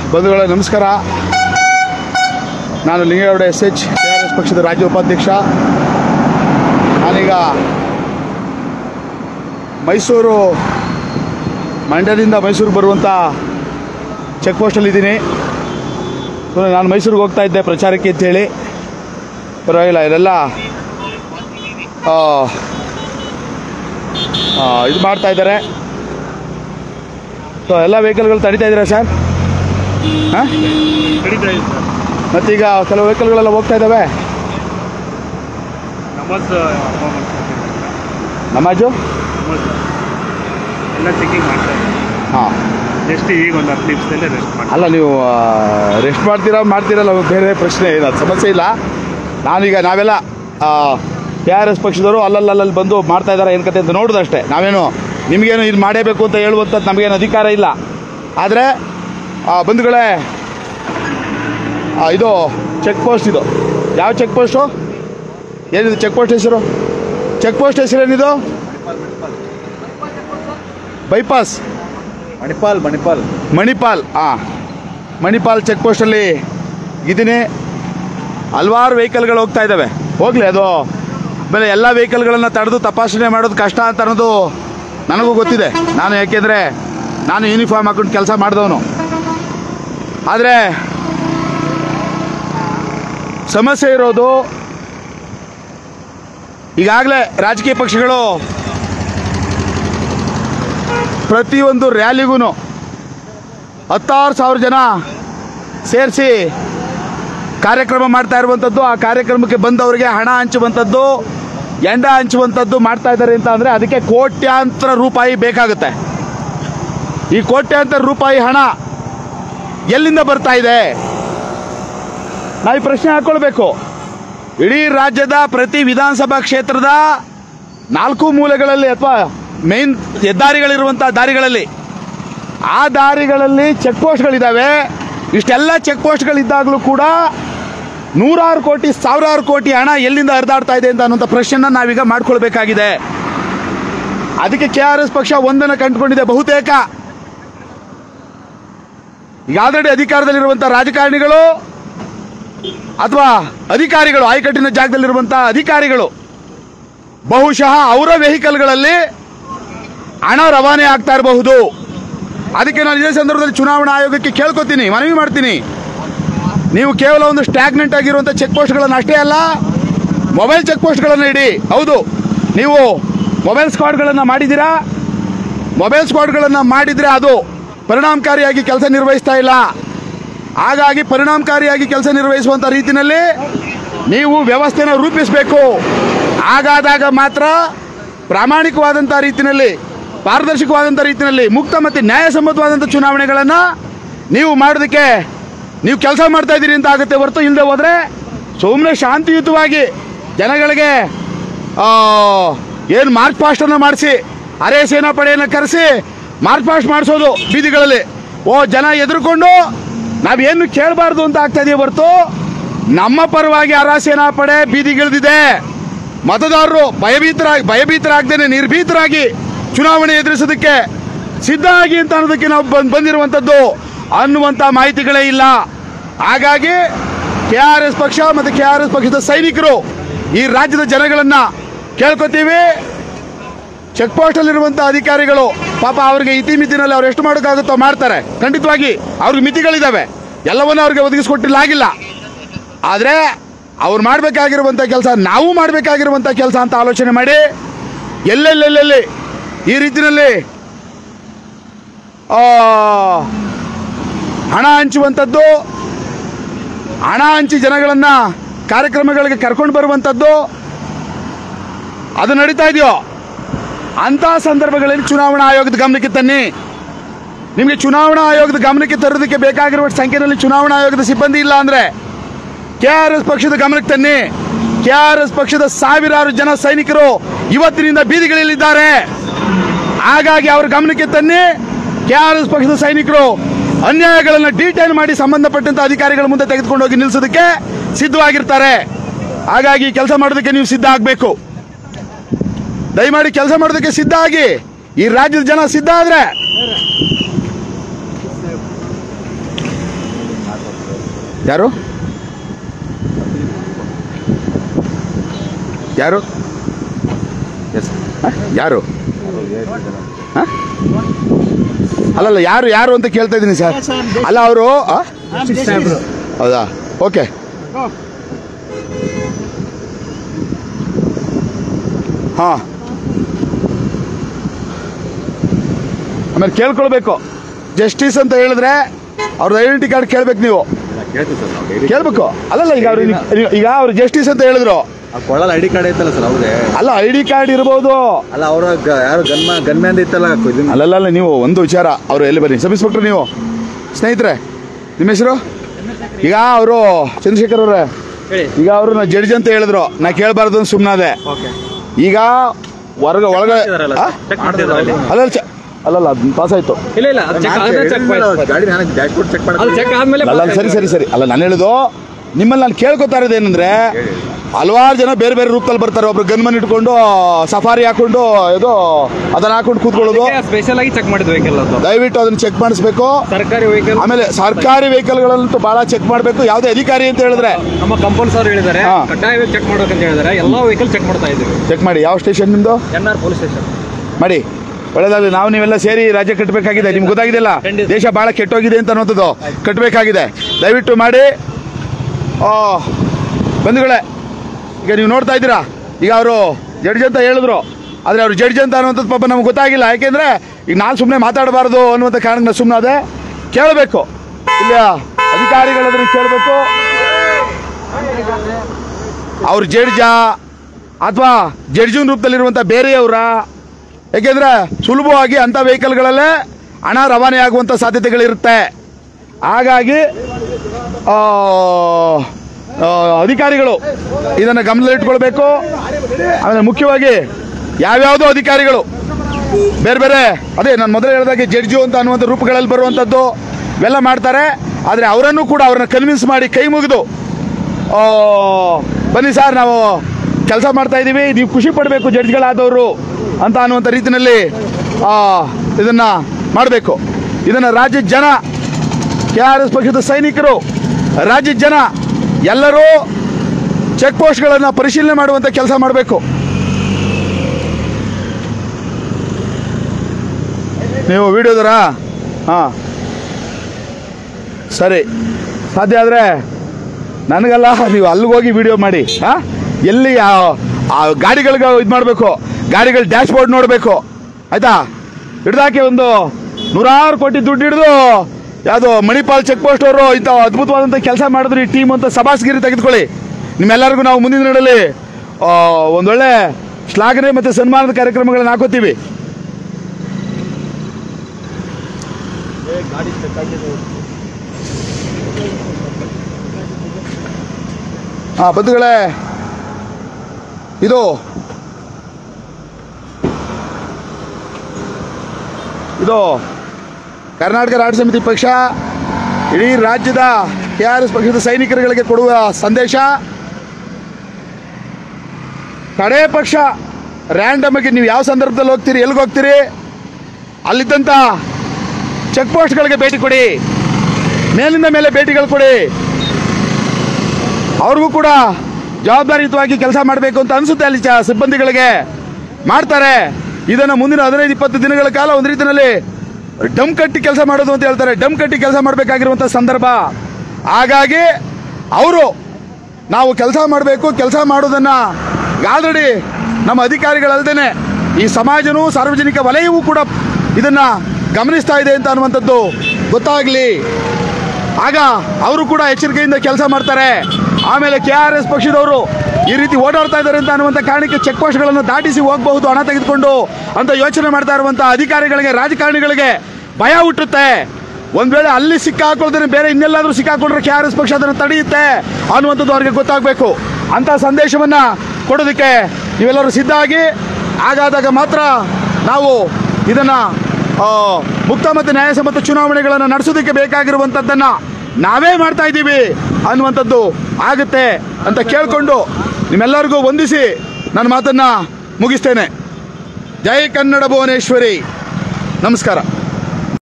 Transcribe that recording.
ಬಂಧುಗಳೇ ನಮಸ್ಕಾರ ನಾನು Lingegowda S H K R S ಪಕ್ಷದ ರಾಜ್ಯ ಉಪಾಧ್ಯಕ್ಷ ನಾನೀಗ ಮೈಸೂರು ಮಂಡ್ಯದಿಂದ ಮೈಸೂರಿಗೆ ಬರುವಂಥ ಚೆಕ್ ಪೋಸ್ಟಲ್ಲಿದ್ದೀನಿ ಸೊ ನಾನು ಮೈಸೂರಿಗೆ ಹೋಗ್ತಾ ಇದ್ದೆ ಪ್ರಚಾರಕ್ಕೆ ಅಂತೇಳಿ ಪರವಾಗಿಲ್ಲ ಇದೆಲ್ಲ ಆ, ಆ, ಇದು ಮಾಡ್ತಾ ಇದ್ದಾರೆ ಸೊ ಎಲ್ಲ ವೆಹಿಕಲ್ಗಳು ತಡಿತಾ ಇದ್ದೀರಾ ಸರ್ ಹಾಂ ನಡೀತಾ ಇದೆ ಸರ್ ಮತ್ತೀಗ ಕೆಲವು ವೆಹಿಕಲ್ಗಳೆಲ್ಲ ಹೋಗ್ತಾ ಇದ್ದಾವೆ ನಮಾಜ್ ಹಬ್ಬ ಮಾಡ್ತಿದ್ದೀವಿ ನಮಾಜು ನಮಾಜ್ ಎಲ್ಲ ಚೆಕಿಂಗ್ ಮಾಡ್ತಾ ಇದ್ದೀವಿ ಹಾಂ ಜಸ್ಟ್ ಈಗ ಒಂದು ಹತ್ತು ನಿಮಿಷದಲ್ಲೇ ರೆಸ್ಟ್ ಮಾಡಿ ಅಲ್ಲ ನೀವು ರೆಸ್ಟ್ ಮಾಡ್ತೀರಾ ಮಾಡ್ತೀರಲ್ಲ ಅದು ಬೇರೆ ಪ್ರಶ್ನೆ ಏನು ಅದು ಸಮಸ್ಯೆ ಇಲ್ಲ ನಾನೀಗ ನಾವೆಲ್ಲ ಕೆ ಆರ್ ಎಸ್ ಪಕ್ಷದವರು ಅಲ್ಲಲ್ಲಲ್ಲಿ ಬಂದು ಮಾಡ್ತಾ ಇದ್ದಾರೆ ಏನು ಕತೆ ಅಂತ ನೋಡೋದಷ್ಟೇ ನಾವೇನು ನಿಮಗೇನು ಇದು ಮಾಡೇಬೇಕು ಅಂತ ಹೇಳುವಂಥದ್ದು ನಮಗೇನು ಅಧಿಕಾರ ಇಲ್ಲ ಆದರೆ ಬಂಧುಗಳೇ ಆ, ಇದು ಚೆಕ್ ಪೋಸ್ಟ್ ಇದು ಯಾವ ಚೆಕ್ ಪೋಸ್ಟು ಏನಿದು ಚೆಕ್ ಪೋಸ್ಟ್ ಹೆಸರು ಚೆಕ್ ಪೋಸ್ಟ್ ಹೆಸರು ಏನಿದು ಬೈಪಾಸ್ ಮಣಿಪಾಲ್ ಮಣಿಪಾಲ್ ಮಣಿಪಾಲ್ ಹಾಂ ಮಣಿಪಾಲ್ ಚೆಕ್ ಪೋಸ್ಟಲ್ಲಿ ಇದ್ದೀನಿ ಹಲವಾರು ವೆಹಿಕಲ್ಗಳು ಹೋಗ್ತಾ ಇದ್ದಾವೆ ಹೋಗಲಿ ಅದು ಆಮೇಲೆ ಎಲ್ಲ ವೆಹಿಕಲ್ಗಳನ್ನು ತಡೆದು ತಪಾಸಣೆ ಮಾಡೋದು ಕಷ್ಟ ಅಂತ ಅನ್ನೋದು ನನಗೂ ಗೊತ್ತಿದೆ ನಾನು ಯಾಕೆಂದರೆ ನಾನು ಯೂನಿಫಾರ್ಮ್ ಹಾಕೊಂಡು ಕೆಲಸ ಮಾಡಿದವನು ಆದರೆ ಸಮಸ್ಯೆ ಇರೋದು ಈಗಾಗಲೇ ರಾಜಕೀಯ ಪಕ್ಷಗಳು ಪ್ರತಿಯೊಂದು ರ್ಯಾಲಿಗೂ ಹತ್ತಾರು ಸಾವಿರ ಜನ ಸೇರಿಸಿ ಕಾರ್ಯಕ್ರಮ ಮಾಡ್ತಾ ಇರುವಂಥದ್ದು ಆ ಕಾರ್ಯಕ್ರಮಕ್ಕೆ ಬಂದವರಿಗೆ ಹಣ ಹಂಚುವಂಥದ್ದು ಎಂಡ ಹಂಚುವಂಥದ್ದು ಮಾಡ್ತಾ ಇದ್ದಾರೆ ಅಂತ ಅಂದರೆ ಅದಕ್ಕೆ ಕೋಟ್ಯಾಂತರ ರೂಪಾಯಿ ಬೇಕಾಗುತ್ತೆ ಈ ಕೋಟ್ಯಾಂತರ ರೂಪಾಯಿ ಹಣ ಎಲ್ಲಿಂದ ಬರ್ತಾ ಇದೆ ನಾವು ಈ ಪ್ರಶ್ನೆ ಹಾಕ್ಕೊಳ್ಬೇಕು ಇಡೀ ರಾಜ್ಯದ ಪ್ರತಿ ವಿಧಾನಸಭಾ ಕ್ಷೇತ್ರದ ನಾಲ್ಕು ಮೂಲೆಗಳಲ್ಲಿ ಅಥವಾ ಮೇನ್ ಹೆದ್ದಾರಿಗಳಿರುವಂಥ ದಾರಿಗಳಲ್ಲಿ ಆ ದಾರಿಗಳಲ್ಲಿ ಚೆಕ್ ಪೋಸ್ಟ್ಗಳಿದ್ದಾವೆ ಇಷ್ಟೆಲ್ಲ ಚೆಕ್ ಪೋಸ್ಟ್ಗಳಿದ್ದಾಗಲೂ ಕೂಡ ನೂರಾರು ಕೋಟಿ ಸಾವಿರಾರು ಕೋಟಿ ಹಣ ಎಲ್ಲಿಂದ ಹರಿದಾಡ್ತಾ ಇದೆ ಅಂತ ಅನ್ನೋಂಥ ಪ್ರಶ್ನೆನ ನಾವೀಗ ಮಾಡ್ಕೊಳ್ಬೇಕಾಗಿದೆ ಅದಕ್ಕೆ ಕೆ ಆರ್ ಎಸ್ ಪಕ್ಷ ಒಂದನ್ನು ಕಂಡುಕೊಂಡಿದೆ ಬಹುತೇಕ ಈಗ ಆಲ್ರೆಡಿ ಅಧಿಕಾರದಲ್ಲಿರುವಂಥ ರಾಜಕಾರಣಿಗಳು ಅಥವಾ ಅಧಿಕಾರಿಗಳು ಆಯಕಟ್ಟಿನ ಜಾಗದಲ್ಲಿರುವಂಥ ಅಧಿಕಾರಿಗಳು ಬಹುಶಃ ಅವರ ವೆಹಿಕಲ್ಗಳಲ್ಲಿ ಹಣ ರವಾನೆ ಆಗ್ತಾ ಇರಬಹುದು ಅದಕ್ಕೆ ನಾನು ಇದೇ ಸಂದರ್ಭದಲ್ಲಿ ಚುನಾವಣಾ ಆಯೋಗಕ್ಕೆ ಕೇಳ್ಕೊತೀನಿ ಮನವಿ ಮಾಡ್ತೀನಿ ನೀವು ಕೇವಲ ಒಂದು ಸ್ಟ್ಯಾಗ್ನೆಂಟ್ ಆಗಿರುವಂಥ ಚೆಕ್ ಪೋಸ್ಟ್ಗಳನ್ನು ಅಷ್ಟೇ ಅಲ್ಲ ಮೊಬೈಲ್ ಚೆಕ್ ಪೋಸ್ಟ್ಗಳನ್ನು ಇಡಿ ಹೌದು ನೀವು ಮೊಬೈಲ್ ಸ್ಕ್ವಾಡ್ಗಳನ್ನು ಮಾಡಿದ್ದೀರಾ ಮೊಬೈಲ್ ಸ್ಕ್ವಾಡ್ಗಳನ್ನು ಮಾಡಿದರೆ ಅದು ಪರಿಣಾಮಕಾರಿಯಾಗಿ ಕೆಲಸ ನಿರ್ವಹಿಸ್ತಾ ಇಲ್ಲ ಹಾಗಾಗಿ ಪರಿಣಾಮಕಾರಿಯಾಗಿ ಕೆಲಸ ನಿರ್ವಹಿಸುವಂಥ ರೀತಿಯಲ್ಲಿ ನೀವು ವ್ಯವಸ್ಥೆನ ರೂಪಿಸಬೇಕು ಹಾಗಾದಾಗ ಮಾತ್ರ ಪ್ರಾಮಾಣಿಕವಾದಂಥ ರೀತಿಯಲ್ಲಿ ಪಾರದರ್ಶಕವಾದಂಥ ರೀತಿಯಲ್ಲಿ ಮುಕ್ತ ಮತ್ತು ನ್ಯಾಯಸಮ್ಮತವಾದಂಥ ಚುನಾವಣೆಗಳನ್ನು ನೀವು ಮಾಡೋದಕ್ಕೆ ನೀವು ಕೆಲಸ ಮಾಡ್ತಾ ಇದ್ದೀರಿ ಅಂತ ಆಗುತ್ತೆ ಹೊರತು ಇಲ್ಲದೆ ಹೋದರೆ ಸುಮ್ಮನೆ ಶಾಂತಿಯುತವಾಗಿ ಜನಗಳಿಗೆ ಏನು ಮಾರ್ಚ್ ಪಾಸ್ಟನ್ನು ಮಾಡಿಸಿ ಅರೆ ಸೇನಾ ಪಡೆಯನ್ನು ಕರೆಸಿ ಮಾರ್ಚ್ ಪಾಸ್ಟ್ ಮಾಡಿಸೋದು ಬೀದಿಗಳಲ್ಲಿ ಓ ಜನ ಎದುರುಕೊಂಡು ನಾವೇನು ಕೇಳಬಾರ್ದು ಅಂತ ಆಗ್ತಾ ಇದೆಯೇ ಹೊರತು ನಮ್ಮ ಪರವಾಗಿ ಅರ ಸೇನಾ ಪಡೆ ಬೀದಿಗಿಳಿದಿದೆ ಮತದಾರರು ಭಯಭೀತರಾಗಿ ಭಯಭೀತರಾಗ್ದೇನೆ ನಿರ್ಭೀತರಾಗಿ ಚುನಾವಣೆ ಎದುರಿಸೋದಕ್ಕೆ ಸಿದ್ಧ ಆಗಿ ಅಂತ ಅನ್ನೋದಕ್ಕೆ ನಾವು ಬಂದ್ ಬಂದಿರುವಂಥದ್ದು ಅನ್ನುವಂಥ ಮಾಹಿತಿಗಳೇ ಇಲ್ಲ ಹಾಗಾಗಿ ಕೆ ಆರ್ ಎಸ್ ಪಕ್ಷ ಮತ್ತು ಕೆ ಆರ್ ಎಸ್ ಪಕ್ಷದ ಸೈನಿಕರು ಈ ರಾಜ್ಯದ ಜನಗಳನ್ನ ಕೇಳ್ಕೊತೀವಿ ಚೆಕ್ ಪೋಸ್ಟಲ್ಲಿರುವಂಥ ಅಧಿಕಾರಿಗಳು ಪಾಪ ಅವ್ರಿಗೆ ಇತಿಮಿತಿನಲ್ಲಿ ಅವ್ರು ಎಷ್ಟು ಮಾಡೋಕ್ಕಾಗುತ್ತೋ ಮಾಡ್ತಾರೆ ಖಂಡಿತವಾಗಿ ಅವ್ರಿಗೆ ಮಿತಿಗಳಿದ್ದಾವೆ ಎಲ್ಲವನ್ನೂ ಅವ್ರಿಗೆ ಒದಗಿಸ್ಕೊಟ್ಟಿಲ್ಲ ಆಗಿಲ್ಲ ಆದರೆ ಅವ್ರು ಮಾಡಬೇಕಾಗಿರುವಂಥ ಕೆಲಸ ನಾವು ಮಾಡಬೇಕಾಗಿರುವಂಥ ಕೆಲಸ ಅಂತ ಆಲೋಚನೆ ಮಾಡಿ ಎಲ್ಲೆಲ್ಲೆಲ್ಲೆಲ್ಲಿ ಈ ರೀತಿಯಲ್ಲಿ ಆ, ಹಣ ಹಂಚುವಂಥದ್ದು ಹಣ ಹಂಚಿ ಜನಗಳನ್ನು ಕಾರ್ಯಕ್ರಮಗಳಿಗೆ ಕರ್ಕೊಂಡು ಬರುವಂಥದ್ದು ಅದು ನಡೀತಾ ಇದೆಯೋ ಅಂತಹ ಸಂದರ್ಭಗಳಲ್ಲಿ ಚುನಾವಣಾ ಆಯೋಗದ ಗಮನಕ್ಕೆ ತನ್ನಿ ನಿಮಗೆ ಚುನಾವಣಾ ಆಯೋಗದ ಗಮನಕ್ಕೆ ತರೋದಕ್ಕೆ ಬೇಕಾಗಿರುವ ಸಂಖ್ಯೆಯಲ್ಲಿ ಚುನಾವಣಾ ಆಯೋಗದ ಸಿಬ್ಬಂದಿ ಇಲ್ಲ ಅಂದರೆ ಕೆ ಆರ್ ಎಸ್ ಪಕ್ಷದ ಗಮನಕ್ಕೆ ತನ್ನಿ ಕೆ ಆರ್ ಎಸ್ ಪಕ್ಷದ ಸಾವಿರಾರು ಜನ ಸೈನಿಕರು ಇವತ್ತಿನಿಂದ ಬೀದಿಗಳಲ್ಲಿದ್ದಾರೆ ಹಾಗಾಗಿ ಅವ್ರ ಗಮನಕ್ಕೆ ತನ್ನಿ ಕೆ ಆರ್ ಎಸ್ ಪಕ್ಷದ ಸೈನಿಕರು ಅನ್ಯಾಯಗಳನ್ನು ಡೀಟೇಲ್ ಮಾಡಿ ಸಂಬಂಧಪಟ್ಟಂತ ಅಧಿಕಾರಿಗಳ ಮುಂದೆ ತೆಗೆದುಕೊಂಡು ಹೋಗಿ ನಿಲ್ಲಿಸೋದಕ್ಕೆ ಸಿದ್ಧವಾಗಿರ್ತಾರೆ ಹಾಗಾಗಿ ಕೆಲಸ ಮಾಡೋದಕ್ಕೆ ನೀವು ಸಿದ್ಧ ಆಗಬೇಕು ದಯಮಾಡಿ ಕೆಲಸ ಮಾಡೋದಕ್ಕೆ ಸಿದ್ಧ ಆಗಿ ಈ ರಾಜ್ಯದ ಜನ ಸಿದ್ಧ ಆದ್ರೆ ಯಾರು ಯಾರು ಎಸ್ ಹ? ಯಾರು ಹ? ಅಲ್ಲಲ್ಲ ಯಾರು ಯಾರು ಅಂತ ಕೇಳ್ತಾ ಇದ್ದೀನಿ ಸರ್ ಅಲ್ಲ ಅವರು ಹೌದಾ ಓಕೆ ಹಾ ಆಮೇಲೆ ಕೇಳ್ಕೊಳ್ಬೇಕು ಜಸ್ಟಿಸ್ ಅಂತ ಹೇಳಿದ್ರೆ ಅವ್ರದ್ದು ಐಡೆಂಟಿ ಕಾರ್ಡ್ ಕೇಳ್ಬೇಕು ನೀವು ಕೇಳ್ತೀವಿ ಸರ್ ನಾವು ಡೈಲಿ ಕೇಳ್ಬೇಕು ಅಲ್ಲಲ್ಲ ಈಗ ಅವ್ರು ಈಗ ಅವ್ರು ಜಸ್ಟಿಸ್ ಅಂತ ಹೇಳಿದ್ರು ಆ ಕೊಳ್ಳಲ್ಲಿ ಐ ಡಿ ಕಾರ್ಡ್ ಐತಲ್ಲ ಸರ್ ಅವ್ರದೇ ಅಲ್ಲ ಐ ಡಿ ಕಾರ್ಡ್ ಇರ್ಬೋದು ಅಲ್ಲ ಅವರ ಯಾರು ಗನ್ಮ ಗನ್ಮ್ಯಾನ್ ಇತ್ತಲ್ಲ ಇದನ್ನ ಅಲ್ಲಲ್ಲ ನೀವು ಒಂದು ವಿಚಾರ ಅವರು ಎಲ್ಲಿ ಬನ್ನಿ ಸಬ್ ಇನ್ಸ್ಪೆಕ್ಟರ್ ನೀವು ಸ್ನೇಹಿತರೆ ನಿಮ್ಮ ಹೆಸರು ಈಗ ಅವರು ಚಂದ್ರಶೇಖರ್ ಅವರೇ ಈಗ ಅವರು ನಾ ಜಡ್ಜ್ ಅಂತ ಹೇಳಿದ್ರು ನಾ ಕೇಳಬಾರ್ದು ಅಂತ ಸುಮ್ಮನಾದೆ ಓಕೆ ಈಗ ಹೊರಗ ಒಳಗಡೆ ಆ? ಚೆಕ್ ಮಾಡ್ತಿದ್ದಾರೆ ಅಲ್ಲಿ ಅಲ್ಲಲ್ಲ ಚ- ಅಲ್ಲಲ್ಲ ಅದು ಪಾಸ್ ಆಯ್ತು ಇಲ್ಲ ಇಲ್ಲ ಅದು ಚೆಕ್ ಆದ್ರೆ ಚೆಕ್ ಮಾಡಿ ಗಾಡಿ ನಾನು ಡ್ಯಾಶ್ ಬೋರ್ಡ್ ಚೆಕ್ ಅದು ಮಾಡಿ ಚೆಕ್ ಆದ್ಮೇಲೆ ಅಲ್ಲ ಅಲ್ಲ, ಸರಿ ಸರಿ ಸರಿ ಅಲ್ಲ ನಾನು ಹೇಳುದು ನಿಮ್ಮಲ್ಲಿ ನಾನು ಕೇಳ್ಕೊತಾ ಇರೋದು ಏನಂದ್ರೆ ಹಲವಾರು ಜನ ಬೇರೆ ಬೇರೆ ರೂಪದಲ್ಲಿ ಬರ್ತಾರೆ ಒಬ್ರು ಗನ್ಮನ್ ಇಟ್ಕೊಂಡು ಸಫಾರಿ ಹಾಕೊಂಡು ಇದು ಅದನ್ನ ಹಾಕೊಂಡು ಕೂತ್ಕೊಳ್ಳೋದು ಸ್ಪೆಷಲ್ ಆಗಿ ಚೆಕ್ ಮಾಡಿದ್ವಿ ವೆಹಿಕಲ್ ಅದು ದಯವಿಟ್ಟು ಅದನ್ನ ಚೆಕ್ ಮಾಡಿಸ್ಬೇಕು ಸರ್ಕಾರಿ ವೆಹಿಕಲ್ ಆಮೇಲೆ ಸರ್ಕಾರಿ ವೆಹಿಕಲ್ಗಳಂತೂ ಬಹಳ ಚೆಕ್ ಮಾಡಬೇಕು ಯಾವುದೇ ಅಧಿಕಾರಿ ಅಂತ ಹೇಳಿದ್ರೆ ನಮ್ಮ ಕಂಪೌಂಡ್ ಸರ್ ಹೇಳಿದ್ದಾರೆ ಹಾ. ಕಡ್ಡಾಯವಾಗಿ ಚೆಕ್ ಮಾಡ್ಬೇಕಂತ ಹೇಳಿದ್ದಾರೆ ಎಲ್ಲಾ ವೆಹಿಕಲ್ ಚೆಕ್ ಮಾಡ್ತಾ ಇದ್ದೀವಿ ಚೆಕ್ ಮಾಡಿ ಯಾವ ಸ್ಟೇಷನ್ ನಿಮ್ದು ಎನ್ ಆರ್ ಪೊಲೀಸ್ ಸ್ಟೇಷನ್ ಮಾಡಿ ಒಳ್ಳೆದಾಗಲಿ ನಾವು ನೀವೆಲ್ಲ ಸೇರಿ ರಾಜ್ಯ ಕಟ್ಟಬೇಕಾಗಿದೆ ನಿಮ್ಗೆ ಗೊತ್ತಾಗಿದೆಯಲ್ಲ ಖಂಡಿತ. ದೇಶ ಬಹಳ ಕೆಟ್ಟೋಗಿದೆ ಅಂತ ಅನ್ನೋಂಥದ್ದು ಕಟ್ಟಬೇಕಾಗಿದೆ ದಯವಿಟ್ಟು ಮಾಡಿ ಆ, ಬಂಧುಗಳೇ ಈಗ ನೀವು ನೋಡ್ತಾ ಇದ್ದೀರಾ ಈಗ ಅವರು ಜಡ್ಜ್ ಅಂತ ಹೇಳಿದ್ರು ಆದರೆ ಅವರು ಜಡ್ಜ್ ಅಂತ ಅನ್ನುವಂಥದ್ದು ಪಾಪ ನಮ್ಗೆ ಗೊತ್ತಾಗಿಲ್ಲ ಯಾಕೆಂದ್ರೆ ಈಗ ನಾನು ಸುಮ್ಮನೆ ಮಾತಾಡಬಾರ್ದು ಅನ್ನುವಂಥ ಕಾರಣಕ್ಕೆ ನಾನು ಸುಮ್ಮನೆ ಅದೇ ಕೇಳಬೇಕು ಇಲ್ಲ ಅಧಿಕಾರಿಗಳಾದ್ರೆ ಕೇಳಬೇಕು ಅವ್ರ ಜಡ್ಜ ಅಥವಾ ಜಡ್ಜಿನ ರೂಪದಲ್ಲಿರುವಂಥ ಬೇರೆಯವರ ಯಾಕೆಂದ್ರೆ ಸುಲಭವಾಗಿ ಅಂಥ ವೆಹಿಕಲ್ಗಳಲ್ಲೇ ಹಣ ರವಾನೆ ಆಗುವಂಥ ಸಾಧ್ಯತೆಗಳಿರುತ್ತೆ ಹಾಗಾಗಿ ಆ, ಆ, ಅಧಿಕಾರಿಗಳು ಇದನ್ನು ಗಮನದಲ್ಲಿಟ್ಕೊಳ್ಬೇಕು ಆಮೇಲೆ ಮುಖ್ಯವಾಗಿ ಯಾವ್ಯಾವುದೋ ಅಧಿಕಾರಿಗಳು ಬೇರೆ ಬೇರೆ ಅದೇ ನಾನು ಮೊದಲೇ ಹೇಳಿದಾಗೆ ಜಡ್ಜು ಅಂತ ಅನ್ನುವಂಥ ರೂಪಗಳಲ್ಲಿ ಬರುವಂಥದ್ದು ಇವೆಲ್ಲ ಮಾಡ್ತಾರೆ ಆದರೆ ಅವರನ್ನು ಕೂಡ ಅವ್ರನ್ನ ಕನ್ವಿನ್ಸ್ ಮಾಡಿ ಕೈ ಮುಗಿದು ಆ, ಬನ್ನಿ ಸರ್ ನಾವು ಕೆಲಸ ಮಾಡ್ತಾ ಇದ್ದೀವಿ ನೀವು ಖುಷಿ ಪಡಬೇಕು ಜಡ್ಜ್ಗಳಾದವರು ಅಂತ ಅನ್ನುವಂಥ ರೀತಿಯಲ್ಲಿ ಆ, ಇದನ್ನ ಮಾಡಬೇಕು ಇದನ್ನ ರಾಜ್ಯದ ಜನ ಕೆ ಆರ್ ಎಸ್ ಪಕ್ಷದ ಸೈನಿಕರು ರಾಜ್ಯದ ಜನ ಎಲ್ಲರೂ ಚೆಕ್ ಪೋಸ್ಟ್ಗಳನ್ನು ಪರಿಶೀಲನೆ ಮಾಡುವಂಥ ಕೆಲಸ ಮಾಡಬೇಕು ನೀವು ವಿಡಿಯೋದರ ಹಾಂ ಸರಿ ಸಾಧ್ಯ ಆದರೆ ನನಗಲ್ಲ ನೀವು ಅಲ್ಲಿಗೆ ಹೋಗಿ ವಿಡಿಯೋ ಮಾಡಿ ಹಾ ಎಲ್ಲಿ ಆ- ಆ ಗಾಡಿಗಳಿಗೆ ಇದು ಮಾಡಬೇಕು ಗಾಡಿಗಳ ಡ್ಯಾಶ್ ಬೋರ್ಡ್ ನೋಡಬೇಕು ಆಯ್ತಾ ಹಿಡ್ದಾಕಿ ಒಂದು ನೂರಾರು ಕೋಟಿ ದುಡ್ಡು ಹಿಡಿದು ಯಾವುದೋ ಮಣಿಪಾಲ್ ಚೆಕ್ ಪೋಸ್ಟ್ ಅವರು ಇಂಥ ಅದ್ಭುತವಾದಂಥ ಕೆಲಸ ಮಾಡಿದ್ರು ಈ ಟೀಮ್ ಅಂತ ಸಭಾಸ್ಗಿರಿ ತೆಗೆದುಕೊಳ್ಳಿ ನಿಮ್ಮೆಲ್ಲರಿಗೂ ನಾವು ಮುಂದಿನ ದಿನಗಳಲ್ಲಿ ಆ, ಒಂದೊಳ್ಳೆ ಶ್ಲಾಘನೆ ಮತ್ತು ಸನ್ಮಾನದ ಕಾರ್ಯಕ್ರಮಗಳನ್ನು ಹಾಕೋತೀವಿ ಹಾಂ ಬಂಧುಗಳೇ ಇದು ಇದು ಕರ್ನಾಟಕ ರಾಜ್ಯ ಸಮಿತಿ ಪಕ್ಷ ಇಡೀ ರಾಜ್ಯದ ಕೆ ಆರ್ ಎಸ್ ಪಕ್ಷದ ಸೈನಿಕರುಗಳಿಗೆ ಕೊಡುವ ಸಂದೇಶ ಕಡೇ ಪಕ್ಷ ರ್ಯಾಂಡಮ್ ಆಗಿ ನೀವು ಯಾವ ಸಂದರ್ಭದಲ್ಲಿ ಹೋಗ್ತೀರಿ ಎಲ್ಲಿಗೆ ಹೋಗ್ತೀರಿ ಅಲ್ಲಿದ್ದಂಥ ಚೆಕ್ ಪೋಸ್ಟ್ಗಳಿಗೆ ಭೇಟಿ ಕೊಡಿ ಮೇಲಿಂದ ಮೇಲೆ ಭೇಟಿಗಳು ಕೊಡಿ ಅವ್ರಿಗೂ ಕೂಡ ಜವಾಬ್ದಾರಿಯುತವಾಗಿ ಕೆಲಸ ಮಾಡಬೇಕು ಅಂತ ಅನಿಸುತ್ತೆ ಅಲ್ಲಿ ಚ- ಸಿಬ್ಬಂದಿಗಳಿಗೆ ಮಾಡ್ತಾರೆ ಇದನ್ನು ಮುಂದಿನ ಹದಿನೈದು ಇಪ್ಪತ್ತು ದಿನಗಳ ಕಾಲ ಒಂದು ರೀತಿಯಲ್ಲಿ ಡಮ್ ಕಟ್ಟಿ ಕೆಲಸ ಮಾಡೋದು ಅಂತ ಹೇಳ್ತಾರೆ ಡಮ್ ಕಟ್ಟಿ ಕೆಲಸ ಮಾಡಬೇಕಾಗಿರುವಂಥ ಸಂದರ್ಭ ಹಾಗಾಗಿ ಅವರು ನಾವು ಕೆಲಸ ಮಾಡಬೇಕು ಕೆಲಸ ಮಾಡೋದನ್ನ ಆಲ್ರೆಡಿ ನಮ್ಮ ಅಧಿಕಾರಿಗಳಲ್ದೇನೆ ಈ ಸಮಾಜನೂ ಸಾರ್ವಜನಿಕ ವಲಯವೂ ಕೂಡ ಇದನ್ನ ಗಮನಿಸ್ತಾ ಇದೆ ಅಂತ ಅನ್ನುವಂಥದ್ದು ಗೊತ್ತಾಗಲಿ ಆಗ ಅವರು ಕೂಡ ಎಚ್ಚರಿಕೆಯಿಂದ ಕೆಲಸ ಮಾಡ್ತಾರೆ ಆಮೇಲೆ ಕೆ ಆರ್ ಎಸ್ ಪಕ್ಷದವರು ಈ ರೀತಿ ಓಡಾಡ್ತಾ ಇದ್ದಾರೆ ಅಂತ ಅನ್ನುವಂಥ ಕಾರಣಕ್ಕೆ ಚೆಕ್ ಪೋಸ್ಟ್ಗಳನ್ನು ದಾಟಿಸಿ ಹೋಗಬಹುದು ಹಣ ತೆಗೆದುಕೊಂಡು ಅಂತ ಯೋಚನೆ ಮಾಡ್ತಾ ಇರುವಂಥ ಅಧಿಕಾರಿಗಳಿಗೆ ರಾಜಕಾರಣಿಗಳಿಗೆ ಭಯ ಹುಟ್ಟುತ್ತೆ ಒಂದ್ ವೇಳೆ ಅಲ್ಲಿ ಸಿಕ್ಕಾಕೊಳ್ಳೋದ್ರೆ ಬೇರೆ ಇನ್ನೆಲ್ಲಾದ್ರೂ ಸಿಕ್ಕಾಕೊಂಡ್ರೆ ಕೆ ಆರ್ ಎಸ್ ಪಕ್ಷ ಅದನ್ನು ತಡೆಯುತ್ತೆ ಅನ್ನುವಂಥದ್ದು ಅವ್ರಿಗೆ ಗೊತ್ತಾಗಬೇಕು ಅಂತ ಸಂದೇಶವನ್ನ ಕೊಡೋದಕ್ಕೆ ನೀವೆಲ್ಲರೂ ಸಿದ್ಧ ಆಗಿ ಹಾಗಾದಾಗ ಮಾತ್ರ ನಾವು ಇದನ್ನ ಆ, ಮುಕ್ತ ಮತ್ತು ನ್ಯಾಯಸಮ್ಮತ ಚುನಾವಣೆಗಳನ್ನು ನಡೆಸೋದಕ್ಕೆ ಬೇಕಾಗಿರುವಂಥದ್ದನ್ನ ನಾವೇ ಮಾಡ್ತಾ ಇದ್ದೀವಿ ಅನ್ನುವಂಥದ್ದು ಆಗುತ್ತೆ ಅಂತ ಕೇಳಿಕೊಂಡು ನಿಮ್ಮೆಲ್ಲರಿಗೂ ವಂದಿಸಿ ನನ್ನ ಮಾತನ್ನ ಮುಗಿಸ್ತೇನೆ ಜೈ ಕನ್ನಡ ಭುವನೇಶ್ವರಿ ನಮಸ್ಕಾರ